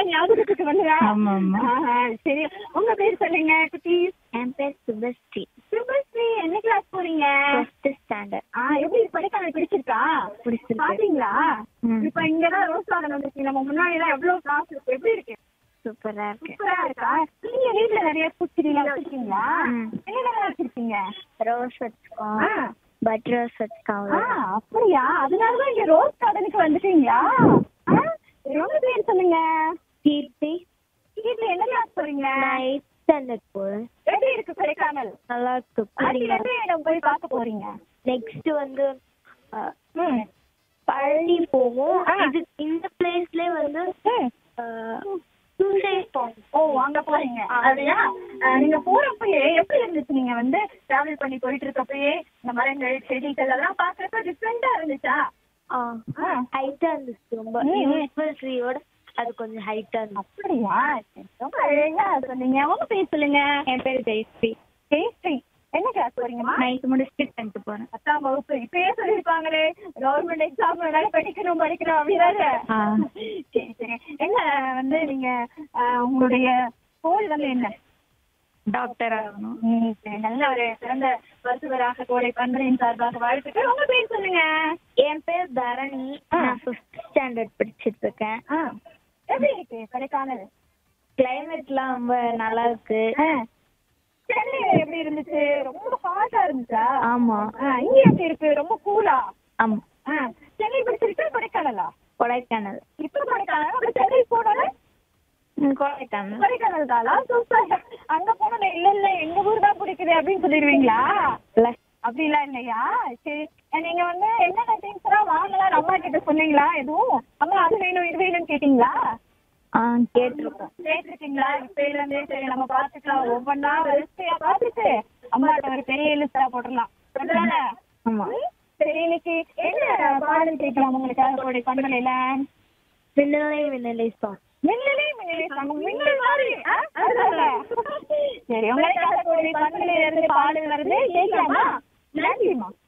எல்லாம் ஞாபகத்துக்கு வந்துடா ஆமா, ஆமா. ஆஹா, சரி உங்க பேர் சொல்லுங்க குட்டீஸ் என் பேர் சுபஸ்ரீ சுபஸ்ரீ என்ன கிளாஸ் போறீங்க ஃபர்ஸ்ட் ஸ்டாண்டர்ட் ஆ, எப்படி கொடைக்கானல் பிடிச்சிருக்கா பிடிச்சிருக்கு. பாத்தீங்களா ம். இப்ப இங்கதான் ரோஸ் கார்டன் வந்துருக்கு நம்ம முன்னாடி எல்லாம் எவ்வளவு கிளாஸ் இருக்கு எப்படி இருக்கு சூப்பரா இருக்கு சூப்பரா இருக்கா நீங்க வீட்ல நிறைய பூச்செடி எல்லாம் வச்சிருக்கீங்களா ம். என்னென்ன வச்சிருக்கீங்க ரோஸ் வச்சுக்கோம் ஆ. பட் ரோஸ் வச்சுக்கோம் ஆ, அப்படியா அதனாலதான் இங்க ரோஸ் கார்டனுக்கு வந்துட்டீங்களா ஆ, உங்க பேர் சொல்லுங்க கீர்த்தி வீட்ல என்ன கிளாஸ் போறீங்க நான் எயிட் ஸ்டாண்டர்ட் போறேன் எப்படி இருக்கு கொடைக்கானல் நல்லா இருக்கு அது எந்த இடம் போய் பார்க்க போறீங்க நெக்ஸ்ட் வந்து அஹ், ம். பழனி போவோம் ஆ. இது இந்த பிளேஸ்ல வந்து ம். சூசைட் போவோம் ஓ அங்க போறீங்க ஆ. அதுயா அஹ், நீங்க போறப்பயே எப்படி இருந்துச்சு நீங்க வந்து டிராவல் பண்ணி போயிட்டு இருக்கப்பயே இந்த மரங்கள் செடிகள் எல்லாம் பாக்குறப்ப டிஃப்ரெண்டா இருந்துச்சா ஆ. ஹைட்டா இருந்துச்சு ரொம்ப ம், ம். யூனிவர்சிட்டியோட அது கொஞ்சம் ஹைட்டா இருந்துச்சு அப்படியா சரி, ரொம்ப அழகா சொன்னீங்க உங்க பேர் சொல்லுங்க என் பேர் ஜெயஸ்ரீ ஜெயஸ்ரீ என்ன கிளாஸ் போறீங்கம்மா நைன்த் முடிச்சுட்டு டென்த்து போறேன் பத்தாம் வகுப்பு இப்பயே சொல்லிருப்பாங்களே கவர்மெண்ட் எக்ஸாம் படிக்கணும் படிக்கணும் அப்படிதானே ஆ. சரி சரி என்ன வந்து நீங்க அஹ், உங்களுடைய கோல் வந்து என்ன டாக்டர் ஆகணும் ம், சரி, நல்ல ஒரு சிறந்த மருத்துவராக கோடை பண்பின் சார்பாக வாழ்த்துக்கள் உங்க பேர் சொல்லுங்க என் பேர் தரணி ஆ. நான் ஃபிஃப்த் ஸ்டாண்டர்ட் படிச்சிட்டு இருக்கேன் ஆ, எப்படி இருக்கு கொடைக்கானல் கிளைமேட்லாம் ரொம்ப நல்லா இருக்கு ஆ, சென்னை எப்படி இருந்துச்சு ரொம்ப ஹாட்டா இருந்துச்சா ஆமா ஆ, இங்க எப்படி இருக்கு ரொம்ப கூலா ஆமா சென்னை பிடிச்சிருக்கு கொடைக்கானலா கொடைக்கானல் இப்ப கொடைக்கானல் அப்புறம் சென்னை போனாலும் ம், கொடைக்கானல் கொடைக்கானல் தானா சூப்பர் அங்க போனது இல்ல இல்ல எங்க ஊர் தான் பிடிக்குது அப்படின்னு சொல்லிடுவீங்களா இல்ல அப்படிலாம் இல்லையா சரி நீங்க வந்து என்னென்ன திங்ஸ் எல்லாம் வாங்கலாம் அம்மா கிட்ட சொன்னீங்களா எதுவும் அம்மா அது வேணும் இது வேணும்னு கேட்டீங்களா ஆ கேட்டிருக்கோம் கேட்டிருக்கீங்களா இப்பையில இருந்தே சரி நம்ம பாத்துக்கலாம் ஒவ்வொன்னா வரிசையா பாத்துட்டு அம்மாட்ட ஒரு பெரிய லிஸ்டா போட்டுடலாம் அப்படிதானே? ஆமா ம்? சரி இன்னைக்கு என்ன பாடல் கேட்கலாம் உங்களுக்காக கோடை பண்பலையில விண்ணிலை விண்ணிலை சாங் மின்னலே மின்னலே சாங் மின்னல் மாதிரி ஆ? அதுதானே? சரி உங்களுக்காக கோடை பண்பலையில இருந்து பாடல் வருது கேட்கலாமா நன்றிம்மா